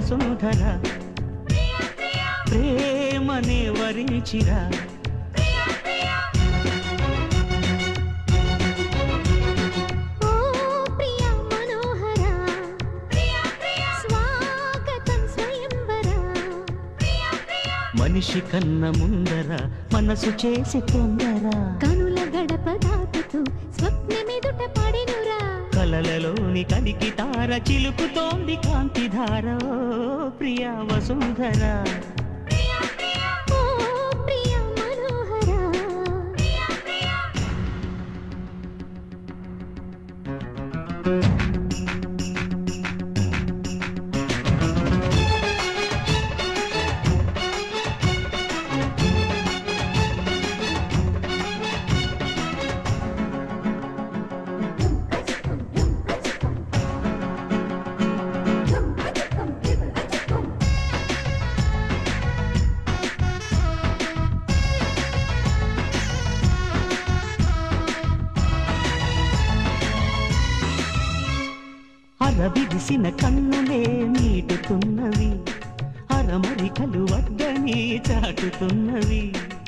వసుంధర ప్రేమనే వరించిరా ఓ ప్రియ మనోహర స్వాగతం స్వయంవర మనిషి కన్న ముందర మనసు చేసి తొందర కనుల గడప దాటుతూ స్వప్నమెదుట పడెనురా కలలలోని కలికి తార చిలుకుతోంది కాంతిధార ఓ ప్రియ వసుంధర ఓ ప్రియ మనోహర అరవిడిసిన కన్నులే మీటుతున్నవి అరమరికలు వద్దని చాటుతున్నవి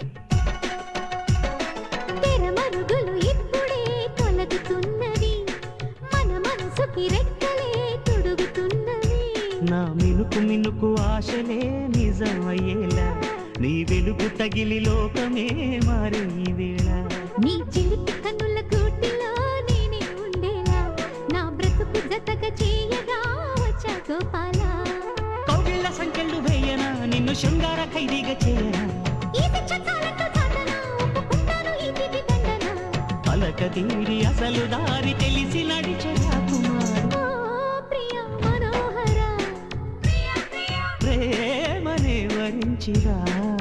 తెరమరుగులు ఇప్పుడే తొలగుతున్నవి మన మనసుకి రెక్కలే తొడుగుతున్నవి నా మినుకు మినుకు ఆశలే నిజమయ్యేలా నీ వెలుగు తగిలి లోకమే మారే ఈ వేళ నీ చిలిపి కన్నుల కూటిలో నేనే ఉండేలా నా బ్రతుకు జతగా చేయగా వచ్చా గోపాల కౌగిళ్ళ సంఖ్యలు వేయనా నిన్ను శృంగార ఖైదీగా చేయనా ఈ శిక్ష చాలంటూ చాటనా ఒప్పుకుంటాను ఈ తిథి దండన అలక తీరి అసలు దారి తెలిసి నడిచే కుమారు ఓ ప్రియ మనోహర ప్రేమనే వరించిరా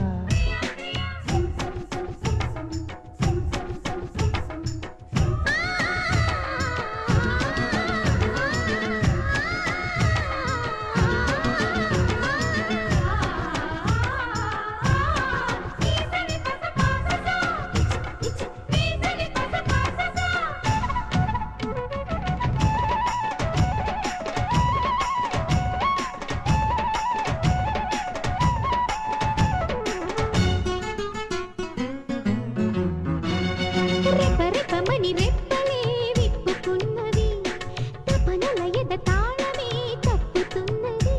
రెపరెపమని రెప్పలే విప్పుకున్నది తపనల ఎద తాళమే తప్పుతున్నది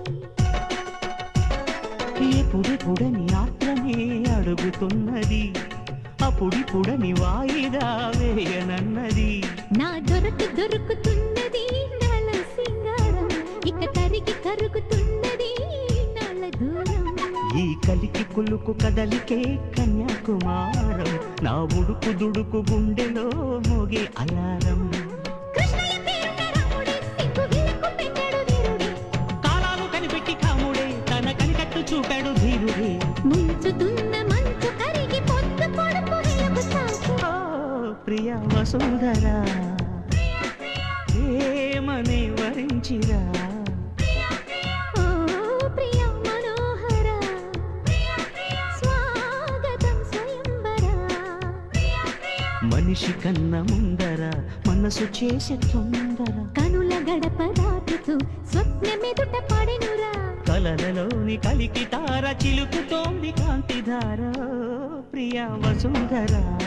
ఎప్పుడెప్పుడని ఆత్రమే అడుగుతున్నది అప్పుడిప్పుడని వాయిదా వేయనన్నది నా దొరకు దొరుకుతున్నది నల సింగారం ఇక తరిగి కరుగుతున్నది నల దూరం ఈ కలికి కులుకు కదలికే కన్యాకుమారం నా ఉడుకు దుడుకు గుండెలో మోగే అలారం కృష్ణయ్య పేరున్న రాముడే సిగ్గు విలకు పెట్టాడు వీరుడే కాలాలు కనిపెట్టి కాముడే తన కనికట్టు చూపాడు ధీరుడే ముంచుతున్న మంచు కరిగి పొద్దు పొడుపు వెలుగు సాకి ఓ ప్రియ వసుంధర ఏమని వరించిరా ఓ ప్రియ మనోహర స్వాగతం స్వయంవర మనిషి కన్న ముందర మనసు చేసే తొందర కనుల గడప దాటుతూ స్వప్నమెదుట పడెనురా కలలలోని కలికి తార చిలుకుతోంది కాంతిధార ప్రియ వసుంధర